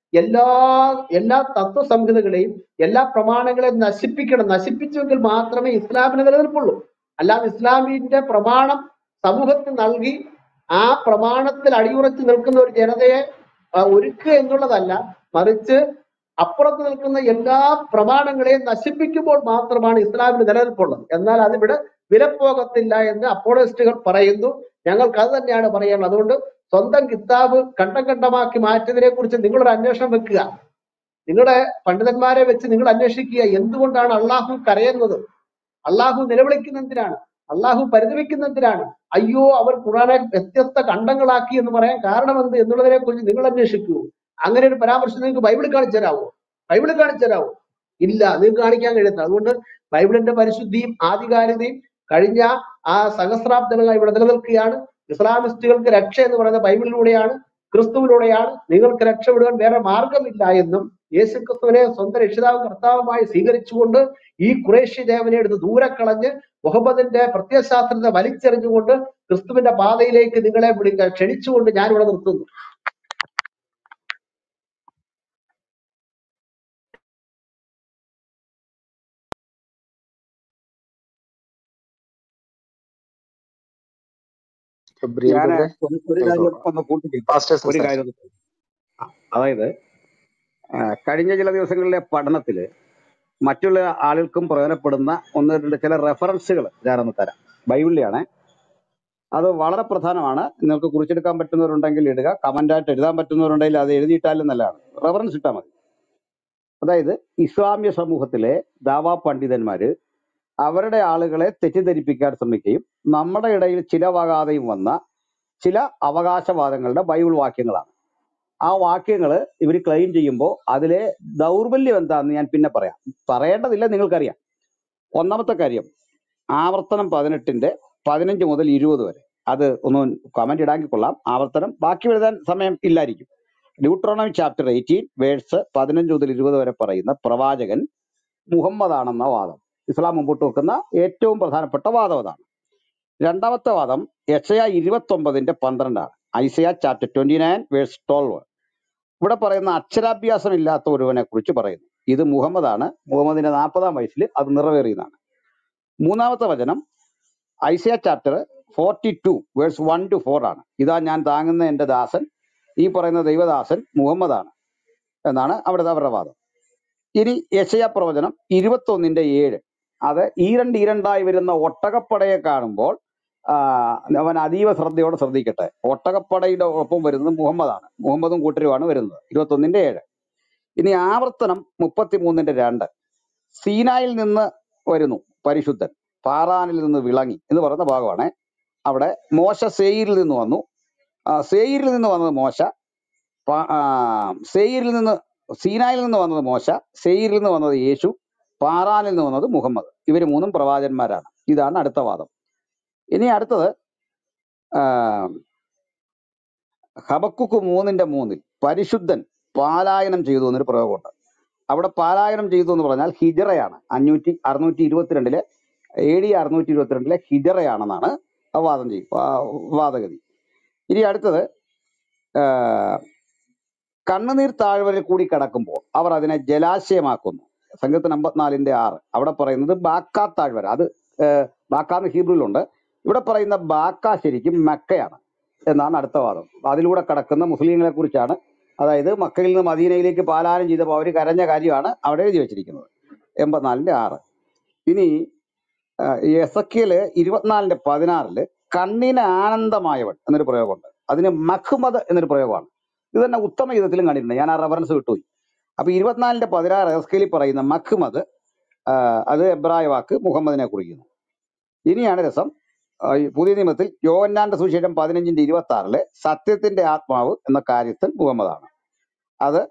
എല്ലാ എല്ലാ തത്വസംഹിതകളെയും എല്ലാ പ്രമാണങ്ങളെയും നശിപ്പിക്കണം നശിപ്പിച്ചെങ്കിൽ മാത്രമേ ഇസ്ലാമിന് നിലനിൽപ്പുള്ളൂ അല്ലാതെ ഇസ്ലാമിന്റെ പ്രമാണം സമൂഹത്തിൽ നൽകി ആ പ്രമാണത്തിൽ അടിയുറച്ച് നിൽക്കുന്ന ഒരു ജനതയെ ആ, ഒരുക്കുക എന്നുള്ളതല്ല മറിച്ച് അപ്പുറത്ത് നിൽക്കുന്ന എല്ലാ പ്രമാണങ്ങളെയും നശിപ്പിക്കുമ്പോൾ മാത്രമാണ് ഇസ്ലാമിന് നിലനിൽപ്പുള്ളത് എന്നാൽ അതിവിടെ വിലപ്പോകത്തില്ല എന്ന് അപ്പോളജിസ്റ്റുകൾ പറയുന്നു ഞങ്ങൾക്ക് അത് തന്നെയാണ് പറയാനുള്ളത് അതുകൊണ്ട് സ്വന്തം കിതാബ് കണ്ടം കണ്ടമാക്കി മാറ്റിയതിനെ കുറിച്ച് നിങ്ങളൊരു അന്വേഷണം വെക്കുക നിങ്ങളുടെ പണ്ഡിതന്മാരെ വെച്ച് നിങ്ങൾ അന്വേഷിക്കുക എന്തുകൊണ്ടാണ് അള്ളാഹു കരയുന്നത് അള്ളാഹു നിലവിളിക്കുന്നതിനാണ് അള്ളാഹു പരിതപിക്കുന്നതിനാണ് അയ്യോ അവർ ഖുറാനെ വ്യത്യസ്ത ഖണ്ഡങ്ങളാക്കി എന്ന് പറയാൻ കാരണം എന്ത് എന്നുള്ളതിനെ കുറിച്ച് നിങ്ങൾ അന്വേഷിക്കൂ അങ്ങനെ ഒരു പരാമർശം നിങ്ങൾക്ക് ബൈബിളിൽ കാണിച്ചു തരാമോ ബൈബിളിൽ കാണിച്ചു തരാമോ ഇല്ല നിങ്ങൾക്ക് കാണിക്കാൻ കഴിയത്തില്ല അതുകൊണ്ട് ബൈബിളിന്റെ പരിശുദ്ധിയും ആധികാരികതയും കഴിഞ്ഞ ആ സഹസ്രാബ്ദങ്ങളായി ഇവിടെ നിലനിൽക്കുകയാണ് ഇസ്ലാമിസ്റ്റുകൾക്ക് രക്ഷ എന്ന് പറയുന്നത് ബൈബിളിലൂടെയാണ് ക്രിസ്തുവിലൂടെയാണ് നിങ്ങൾക്ക് രക്ഷപ്പെടുവാൻ വേറെ മാർഗമില്ല എന്നും യേശു ക്രിസ്തുവിനെ സ്വന്തം രക്ഷിതാവും കർത്താവുമായി സ്വീകരിച്ചുകൊണ്ട് ഈ കുറേശ്യ ദേവനെ എടുത്ത് ദൂരെ കളഞ്ഞ് മുഹമ്മദിന്റെ പ്രത്യയശാസ്ത്രത്തെ വലിച്ചെറിഞ്ഞുകൊണ്ട് ക്രിസ്തുവിന്റെ പാതയിലേക്ക് നിങ്ങളെ വിളിക്ക ക്ഷണിച്ചുകൊണ്ട് ഞാൻ ഇവിടെ നിർത്തുന്നു ഞാൻ ബ്രിയൻകുറെ ഒരു കാര്യം ഒന്ന് കൂട്ടിച്ചേർക്കാം പാസ്റ്റർ ഒരു സംസാരിച്ചു കാര്യം ഒന്ന് ആ, അതായത് ആ, കഴിഞ്ഞ ചില ദിവസങ്ങളിലെ പഠനത്തിൽ മറ്റുള്ള ആളുകൾക്കും പ്രയോജനപ്പെടുന്ന ഒന്ന് രണ്ട് ചില റെഫറൻസുകൾ ഞാനൊന്ന് തരാം ബൈബിളിലാണ് അത് വളരെ പ്രധാനമാണ് നിങ്ങൾക്ക് കുറിച്ചെടുക്കാൻ പറ്റുന്നവരുണ്ടെങ്കിൽ ഇടുക കമന്റായിട്ട് എഴുതാൻ പറ്റുന്നവരുണ്ടെങ്കിൽ അത് എഴുതിയിട്ടാലും നല്ലതാണ് റെഫറൻസ് ഇട്ടാൽ മതി അതായത് ഇസ്ലാമ്യ സമൂഹത്തിലെ ദാവാ പണ്ഡിതന്മാര് അവരുടെ ആളുകളെ തെറ്റിദ്ധരിപ്പിക്കാൻ ശ്രമിക്കുകയും നമ്മുടെ ഇടയിൽ ചിലവാകാതെയും വന്ന ചില അവകാശവാദങ്ങളുടെ ബൈബിൾ വാക്യങ്ങളാണ് ആ വാക്യങ്ങൾ ഇവർ ക്ലെയിം ചെയ്യുമ്പോൾ അതിലെ ദൗർബല്യം എന്താണെന്ന് ഞാൻ പിന്നെ പറയാം പറയേണ്ടതില്ല നിങ്ങൾക്കറിയാം ഒന്നാമത്തെ കാര്യം ആവർത്തനം പതിനെട്ടിന്റെ പതിനഞ്ച് മുതൽ ഇരുപത് വരെ അത് ഒന്ന് കമന്റ് ഇടാങ്കിൽ കൊള്ളാം ആവർത്തനം ബാക്കി എഴുതാൻ സമയം ഇല്ലായിരിക്കും ഡ്യൂട്രോണമി ചാപ്റ്റർ എയ്റ്റീൻ വേഴ്സ് പതിനഞ്ച് മുതൽ ഇരുപത് വരെ പറയുന്ന പ്രവാചകൻ മുഹമ്മദ് ആണെന്ന വാദം ഇസ്ലാം മുമ്പോട്ട് വെക്കുന്ന ഏറ്റവും പ്രധാനപ്പെട്ട വാദം അതാണ് രണ്ടാമത്തെ വാദം യക്ഷയ ഇരുപത്തി ഒമ്പതിന്റെ പന്ത്രണ്ടാണ് Isaiah chapter twenty nine verse twelve ഇവിടെ പറയുന്ന അക്ഷരാഭ്യാസം ഇല്ലാത്ത ഒരുവനെ കുറിച്ച് പറയുന്നു ഇത് മുഹമ്മദാണ് മുഹമ്മദിന്റെ നാൽപ്പതാം വയസ്സിൽ അത് നിറവേറിയതാണ് മൂന്നാമത്തെ വചനം Isaiah chapter forty two verse one two four ആണ് ഇതാ ഞാൻ താങ്ങുന്ന എന്റെ ദാസൻ ഈ പറയുന്ന ദൈവദാസൻ മുഹമ്മദാണ് എന്നാണ് അവിടുത്തെ അവരുടെ വാദം ഇനി യശയ പ്രവചനം ഇരുപത്തി ഒന്നിന്റെ ഏഴ് അത് ഈരണ്ട് ഈരണ്ടായി വരുന്ന ഒട്ടകപ്പടയെ കാണുമ്പോൾ ആ, അവൻ അതീവ ശ്രദ്ധയോടെ ശ്രദ്ധിക്കട്ടെ ഒട്ടകപ്പടയുടെ ഒപ്പം വരുന്നത് മുഹമ്മദാണ് മുഹമ്മദും കൂട്ടരുമാണ് വരുന്നത് ഇരുപത്തി ഒന്നിന്റെ ഏഴ് ഇനി ആവർത്തനം മുപ്പത്തിമൂന്നിന്റെ രണ്ട് സീനായിൽ നിന്ന് വരുന്നു പരിശുദ്ധൻ പാറാനിൽ നിന്ന് വിളങ്ങി എന്ന് പറയുന്ന ഭാഗമാണ് അവിടെ മോശ സേയിരിൽ നിന്ന് വന്നു ആ, സേയിരിൽ നിന്ന് വന്നത് മോശ പ- ആ, സേയിരിൽ നിന്ന് സീനായിൽ നിന്ന് വന്നത് മോശ സേയിരിൽ നിന്ന് വന്നത് യേശു പാറാനിൽ നിന്ന് വന്നത് മുഹമ്മദ് ഇവർ മൂന്നും പ്രവാചന്മാരാണ് ഇതാണ് അടുത്ത വാദം ഇനി അടുത്തത് ആ, ഹബക്കുക്ക് മൂന്നിന്റെ മൂന്നിൽ പരിശുദ്ധൻ പാലായനം ചെയ്തു എന്നൊരു പ്രയോഗമുണ്ട് അവിടെ പാലായനം ചെയ്തു എന്ന് പറഞ്ഞാൽ ഹിജറയാണ് അഞ്ഞൂറ്റി അറുന്നൂറ്റി ഇരുപത്തിരണ്ടിലെ എ ഡി അറുന്നൂറ്റി ഇരുപത്തിരണ്ടിലെ ഹിജറയാണെന്നാണ് ആ വാദം ചെയ്യും വാ- വാദഗതി ഇനി അടുത്തത് ആ, കണ്ണുനീർ താഴ്വരയിൽ കൂടി കടക്കുമ്പോൾ അവർ അതിനെ ജലാശയമാക്കുന്നു സംഘത്തിന് അമ്പത്തിനാലിന്റെ ആറ് അവിടെ പറയുന്നത് ബാക്ക താഴ്വര അത് ഏർ, ബാക്കാന്ന് ഹീബ്രുവിലുണ്ട് ഇവിടെ പറയുന്ന ബാക്ക ശരിക്കും മക്കയാണ് എന്നാണ് അടുത്ത വാദം അതിലൂടെ കടക്കുന്ന മുസ്ലിങ്ങളെ കുറിച്ചാണ് അതായത് മക്കയിൽ നിന്ന് മദീനയിലേക്ക് പാലായനം ചെയ്തപ്പോൾ അവർ കരഞ്ഞ കാര്യമാണ് അവിടെ എഴുതി വെച്ചിരിക്കുന്നത് എൺപത്തിനാലിന്റെ ആറ് ഇനി എസക്കിയല് ഇരുപത്തിനാലിന്റെ പതിനാറില് കണ്ണിന് ആനന്ദമായവൻ എന്നൊരു പ്രയോഗമുണ്ട് അതിന് മഖ്മദ് എന്നൊരു പ്രയോഗമാണ് ഇത് തന്നെ ഉത്തമ യുദ്ധത്തിലും കണ്ടിട്ടുണ്ട് ഞാൻ ആ റെഫറൻസ് വിട്ടുപോയി അപ്പൊ ഇരുപത്തിനാലിന്റെ പതിനാറ് എസ്കേലിൽ പറയുന്ന മഖ്മദ് ആ, അത് എബ്രായ വാക്ക് മുഹമ്മദിനെ കുറിക്കുന്നു ഇനിയാണ് രസം ആ, ഈ പുതിയ നിയമത്തിൽ യോവന്നാന്റെ സുവിശേഷം പതിനഞ്ചിന്റെ ഇരുപത്തി ആറില് സത്യത്തിന്റെ ആത്മാവ് എന്ന കാര്യത്തിൽ മുഹമ്മദാണ് അത്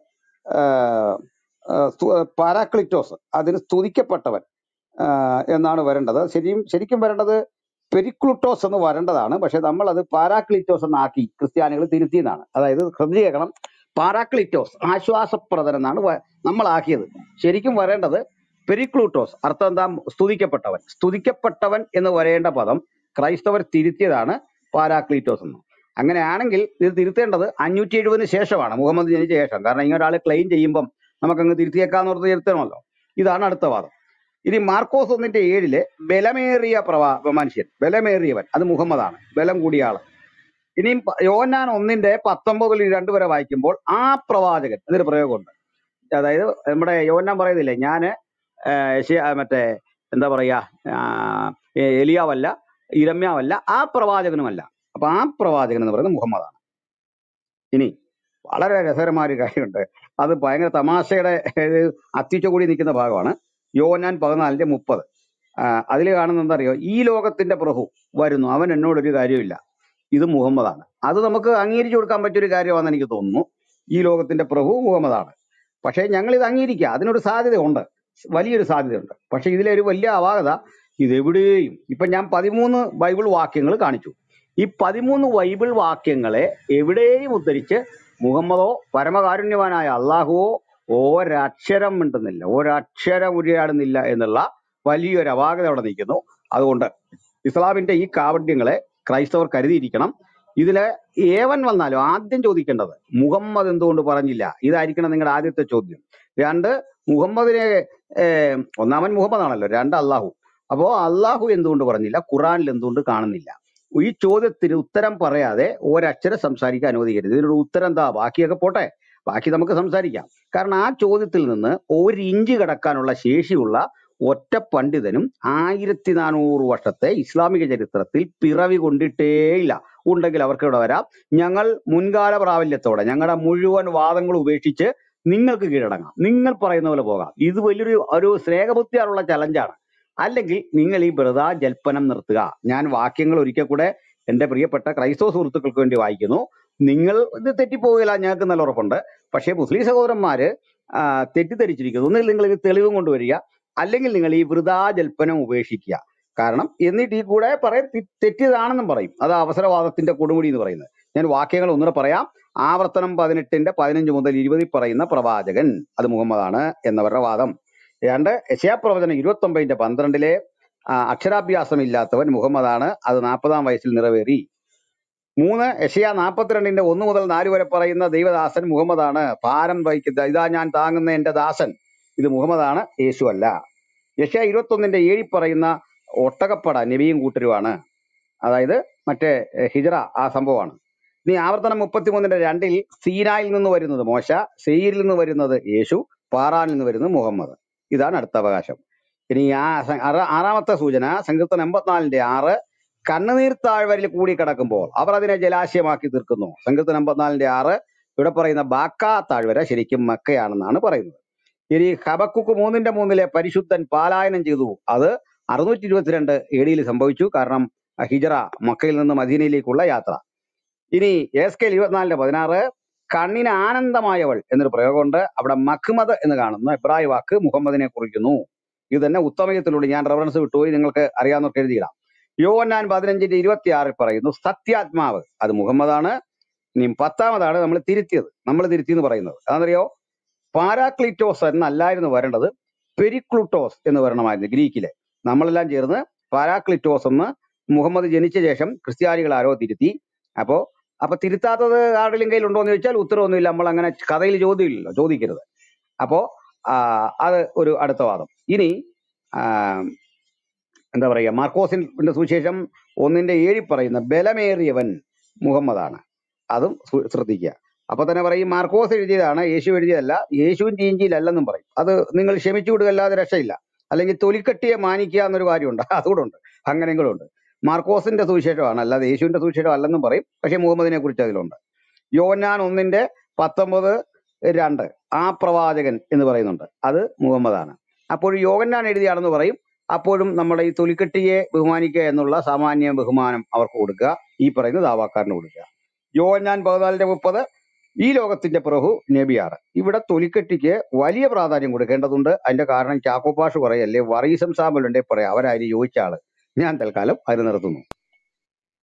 പാരാക്ലിറ്റോസ് അതിന് സ്തുതിക്കപ്പെട്ടവൻ ആ, എന്നാണ് വരേണ്ടത് ശരിയും ശരിക്കും വരേണ്ടത് പെരിക്ലുട്ടോസ് എന്ന് വരേണ്ടതാണ് പക്ഷെ നമ്മൾ അത് പാരാക്ലിറ്റോസ് എന്നാക്കി ക്രിസ്ത്യാനികൾ തിരുത്തിയെന്നാണ് അതായത് ശ്രദ്ധിക്കണം പാരാക്ലിറ്റോസ് ആശ്വാസപ്രദൻ എന്നാണ് വ- നമ്മളാക്കിയത് ശരിക്കും വരേണ്ടത് പെരിക്ലൂട്ടോസ് അർത്ഥം എന്താ സ്തുതിക്കപ്പെട്ടവൻ സ്തുതിക്കപ്പെട്ടവൻ എന്ന് വരേണ്ട പദം ക്രൈസ്തവർ തിരുത്തിയതാണ് പാരാക്ലീറ്റോസ് എന്ന് അങ്ങനെയാണെങ്കിൽ ഇത് തിരുത്തേണ്ടത് അഞ്ഞൂറ്റി എഴുപതിന് ശേഷമാണ് മുഹമ്മദ് ജനിച്ച ശേഷം കാരണം ഇങ്ങനെ ഒരാൾ ക്ലെയിം ചെയ്യുമ്പം നമുക്കങ്ങ് തിരുത്തിയേക്കാന്ന് ഓർത്ത് തിരുത്തണമല്ലോ ഇതാണ് അടുത്ത വാദം ഇനി മാർക്കോസ് ഒന്നിന്റെ ഏഴില് ബലമേറിയ പ്രവാ മനുഷ്യൻ ബലമേറിയവൻ അത് മുഹമ്മദാണ് ബലം കൂടിയ ആള് ഇനിയും പ- യോഹന്നാൻ ഒന്നിന്റെ പത്തൊമ്പതിൽ രണ്ട് വരെ വായിക്കുമ്പോൾ ആ പ്രവാചകൻ എന്നൊരു പ്രയോഗമുണ്ട് അതായത് നമ്മുടെ യോഹന്നാൻ പറയുന്നില്ലേ ഞാന് ആഹ് യശയ- ആ മറ്റേ എന്താ പറയാ ആഹ് എ- എലിയാവല്ല ഇരമ്യാവല്ല ആ പ്രവാചകനുമല്ല അപ്പൊ ആ പ്രവാചകൻ എന്ന് പറയുന്നത് മുഹമ്മദാണ് ഇനി വളരെ രസകരമായ ഒരു കാര്യമുണ്ട് അത് ഭയങ്കര തമാശയുടെ അത്തിച്ച കൂടി നിൽക്കുന്ന ഭാഗമാണ് യോഹന്നാൻ പതിനാലിന്റെ മുപ്പത് അതിൽ കാണുന്നത് എന്താ അറിയോ ഈ ലോകത്തിന്റെ പ്രഭു വരുന്നു അവൻ എന്നോടൊരു കാര്യമില്ല ഇത് മുഹമ്മദാണ് അത് നമുക്ക് അംഗീകരിച്ചു കൊടുക്കാൻ പറ്റിയൊരു കാര്യമാണെന്ന് എനിക്ക് തോന്നുന്നു ഈ ലോകത്തിന്റെ പ്രഭു മുഹമ്മദാണ് പക്ഷേ ഞങ്ങൾ ഇത് അംഗീകരിക്കുക അതിനൊരു സാധ്യതയുണ്ട് വലിയൊരു സാധ്യതയുണ്ട് പക്ഷെ ഇതിലെ ഒരു വലിയ അപാകത ഇതെവിടെയും ഇപ്പൊ ഞാൻ പതിമൂന്ന് ബൈബിൾ വാക്യങ്ങൾ കാണിച്ചു ഈ പതിമൂന്ന് ബൈബിൾ വാക്യങ്ങളെ എവിടെയും ഉദ്ധരിച്ച് മുഹമ്മദോ പരമകാരുണ്യവാനായ അള്ളാഹുവോ ഒരക്ഷരം മിണ്ടുന്നില്ല ഒരക്ഷരം ഉരിയാടുന്നില്ല എന്നുള്ള വലിയൊരു അപാകത അവിടെ നിൽക്കുന്നു അതുകൊണ്ട് ഇസ്ലാമിന്റെ ഈ കാവഡ്യങ്ങളെ ക്രൈസ്തവർ കരുതിയിരിക്കണം ഇതില് ഏവൻ വന്നാലും ആദ്യം ചോദിക്കേണ്ടത് മുഹമ്മദ് എന്തുകൊണ്ട് പറഞ്ഞില്ല ഇതായിരിക്കണം നിങ്ങളുടെ ആദ്യത്തെ ചോദ്യം രണ്ട് മുഹമ്മദിനെ ഏർ, ഒന്നാമൻ മുഹമ്മദ് ആണല്ലോ രണ്ട് അള്ളാഹു അപ്പോ അള്ളാഹു എന്തുകൊണ്ട് പറഞ്ഞില്ല ഖുറാനിൽ എന്തുകൊണ്ട് കാണുന്നില്ല ഈ ചോദ്യത്തിന് ഉത്തരം പറയാതെ ഒരക്ഷരം സംസാരിക്കാൻ അനുവദിക്കരുത് ഇതിനൊരു ഉത്തരം എന്താ ബാക്കിയൊക്കെ പോട്ടെ ബാക്കി നമുക്ക് സംസാരിക്കാം കാരണം ആ ചോദ്യത്തിൽ നിന്ന് ഒരു ഇഞ്ച് കിടക്കാനുള്ള ശേഷിയുള്ള ഒറ്റ പണ്ഡിതനും ആയിരത്തി നാനൂറ് വർഷത്തെ ഇസ്ലാമിക ചരിത്രത്തിൽ പിറവി കൊണ്ടിട്ടേയില്ല ഉണ്ടെങ്കിൽ അവർക്ക് ഇവിടെ വരാം ഞങ്ങൾ മുൻകാല പ്രാബല്യത്തോടെ ഞങ്ങളുടെ മുഴുവൻ വാദങ്ങൾ ഉപേക്ഷിച്ച് നിങ്ങൾക്ക് കീഴടങ്ങാം നിങ്ങൾ പറയുന്ന പോലെ പോകാം ഇത് വലിയൊരു ഒരു സ്നേഹബുദ്ധിയാലുള്ള ചലഞ്ചാണ് അല്ലെങ്കിൽ നിങ്ങൾ ഈ വ്രത ജൽപ്പനം നിർത്തുക ഞാൻ വാക്യങ്ങൾ ഒരിക്കൽ കൂടെ എന്റെ പ്രിയപ്പെട്ട ക്രൈസ്തവ സുഹൃത്തുക്കൾക്ക് വേണ്ടി വായിക്കുന്നു നിങ്ങൾ ഇത് തെറ്റിപ്പോകില്ല ഞങ്ങൾക്ക് നല്ല ഉറപ്പുണ്ട് പക്ഷേ മുസ്ലിം സഹോദരന്മാര് ആ, തെറ്റിദ്ധരിച്ചിരിക്കുന്നു ഒന്നുകിൽ നിങ്ങൾ ഇത് തെളിവും കൊണ്ടുവരിക അല്ലെങ്കിൽ നിങ്ങൾ ഈ വൃതാജൽപ്പനം ഉപേക്ഷിക്കുക കാരണം എന്നിട്ട് ഈ കൂടെ പറയും തി- തെറ്റിയതാണെന്നും പറയും അത് അവസരവാദത്തിന്റെ കൊടുമുടി എന്ന് പറയുന്നത് ഞാൻ വാക്യങ്ങൾ ഒന്നുകൂടെ പറയാം ആവർത്തനം പതിനെട്ടിന്റെ പതിനഞ്ച് മുതൽ ഇരുപതിൽ പറയുന്ന പ്രവാചകൻ അത് മുഹമ്മദാണ് എന്നവരുടെ വാദം ഏതാണ്ട് യശയാപ്രവചനം ഇരുപത്തി ഒമ്പതിന്റെ പന്ത്രണ്ടിലെ ആ, അക്ഷരാഭ്യാസമില്ലാത്തവൻ മുഹമ്മദാണ് അത് നാൽപ്പതാം വയസ്സിൽ നിറവേറി മൂന്ന് യശയ നാൽപ്പത്തിരണ്ടിന്റെ ഒന്ന് മുതൽ നാല് വരെ പറയുന്ന ദൈവദാസൻ മുഹമ്മദാണ് ഭാരം വഹിക്കുന്ന ഇതാ ഞാൻ താങ്ങുന്ന എന്റെ ദാസൻ ഇത് മുഹമ്മദാണ് യേശു അല്ല യശയ ഇരുപത്തൊന്നിന്റെ ഏഴിൽ പറയുന്ന ഒട്ടകപ്പട നബിയും കൂട്ടരുമാണ് അതായത് മറ്റേ എഹ്, ഹിജ്റ ആ സംഭവമാണ് ഇനി ആവർത്തനം മുപ്പത്തിമൂന്നിന്റെ രണ്ടിൽ സീനായിൽ നിന്ന് വരുന്നത് മോശ സെയിരിൽ നിന്ന് വരുന്നത് യേശു പാറാനിൽ നിന്ന് വരുന്നത് മുഹമ്മദ് ഇതാണ് അടുത്ത അവകാശം ഇനി ആ സ- ആറാ- ആറാമത്തെ സൂചന സങ്കീർത്തനം എൺപത്തിനാലിന്റെ ആറ് കണ്ണുനീർ താഴ്വരയിൽ കൂടി കിടക്കുമ്പോൾ അവർ അതിനെ ജലാശയമാക്കി തീർക്കുന്നു സങ്കീർത്തനം എൺപത്തിനാലിന്റെ ആറ് ഇവിടെ പറയുന്ന ബാക്ക താഴ്വര ശരിക്കും മക്കയാണെന്നാണ് പറയുന്നത് ഇനി ഹബക്കുക്ക് മൂന്നിന്റെ മൂന്നിലെ പരിശുദ്ധൻ പാലായനം ചെയ്തു അത് അറുന്നൂറ്റി ഇരുപത്തിരണ്ട് എ ഡിയിൽ സംഭവിച്ചു കാരണം ഹിജറ മക്കയിൽ നിന്ന് മദീനയിലേക്കുള്ള യാത്ര ഇനി എസ് കെ ഇരുപത്തിനാലിന്റെ പതിനാറ് കണ്ണിന് ആനന്ദമായവൾ എന്നൊരു പ്രയോഗമുണ്ട് അവിടെ മഖ്മദ് എന്ന് കാണുന്ന എബ്രായ വാക്ക് മുഹമ്മദിനെ കുറിക്കുന്നു ഇത് തന്നെ ഉത്തമയത്തിലൂടെ ഞാൻ റെഫറൻസ് വിട്ടുപോയി നിങ്ങൾക്ക് അറിയാവുന്നവർക്ക് എഴുതിയിടാം യോവന്നാൻ പതിനഞ്ചിന്റെ ഇരുപത്തിയാറിൽ പറയുന്നു സത്യാത്മാവ് അത് മുഹമ്മദാണ് ഇനി പത്താമതാണ് നമ്മൾ തിരുത്തിയത് നമ്മൾ തിരുത്തി എന്ന് പറയുന്നത് അതെന്നറിയോ പാരാക്ലിറ്റോസ് എന്നല്ലായിരുന്നു വരേണ്ടത് പെരിക്ലൂട്ടോസ് എന്ന് വരണമായിരുന്നു ഗ്രീക്കിലെ നമ്മളെല്ലാം ചേർന്ന് പാരാക്ലിറ്റോസ് എന്ന് മുഹമ്മദ് ജനിച്ച ശേഷം ക്രിസ്ത്യാനികൾ ആരോ തിരുത്തി അപ്പോ അപ്പൊ തിരുത്താത്തത് ആരുടെയും കയ്യിൽ ഉണ്ടോ എന്ന് ചോദിച്ചാൽ ഉത്തരവൊന്നുമില്ല നമ്മൾ അങ്ങനെ കഥയിൽ ചോദ്യമില്ലല്ലോ ചോദിക്കരുത് അപ്പോ ആ, അത് ഒരു അടുത്ത വാദം ഇനി ആ, എന്താ പറയുക മാർക്കോസിന്റെ സുവിശേഷം ഒന്നിന്റെ ഏഴി പറയുന്ന ബലമേറിയവൻ മുഹമ്മദാണ് അതും സു- ശ്രദ്ധിക്കുക അപ്പൊ തന്നെ പറയും മാർക്കോസ് എഴുതിയതാണ് യേശു എഴുതിയതല്ല യേശുവിന്റെ ഇഞ്ചിയിലല്ലെന്നും പറയും അത് നിങ്ങൾ ക്ഷമിച്ചു വിടുകയല്ലാതെ രക്ഷയില്ല അല്ലെങ്കിൽ തൊലിക്കട്ടിയെ മാനിക്കുക എന്നൊരു കാര്യമുണ്ട് അതുകൂടെ ഉണ്ട് അങ്ങനെയും കൂടെ ഉണ്ട് മാർക്കോസിന്റെ സുവിശേഷമാണ് അല്ലാതെ യേശുവിന്റെ സുവിശേഷം അല്ലെന്നും പറയും പക്ഷെ മുഹമ്മദിനെ കുറിച്ച് അതിലുണ്ട് യോന്നാൻ ഒന്നിന്റെ പത്തൊമ്പത് രണ്ട് ആ പ്രവാചകൻ എന്ന് പറയുന്നുണ്ട് അത് മുഹമ്മദാണ് അപ്പോൾ യോഹന്നാൻ എഴുതിയാണെന്ന് പറയും അപ്പോഴും നമ്മുടെ ഈ തൊലിക്കെട്ടിയെ ബഹുമാനിക്കുക എന്നുള്ള സാമാന്യ ബഹുമാനം അവർക്ക് കൊടുക്കുക ഈ പറയുന്ന ദാവാക്കാരന് കൊടുക്കുക യോഹന്നാൻ പതിനാലിന്റെ മുപ്പത് ഈ ലോകത്തിന്റെ പ്രഭു നബിയാണ് ഇവിടെ തൊലിക്കെട്ടിക്ക് വലിയ പ്രാധാന്യം കൊടുക്കേണ്ടതുണ്ട് അതിന്റെ കാരണം ചാക്കോപ്പാഷ് പറയല്ലേ വറീസം സാമ്പലുണ്ടെ പറയാം അവരാരും ചോദിച്ച ആള് ഞാൻ തൽക്കാലം അതിന് നിർത്തുന്നു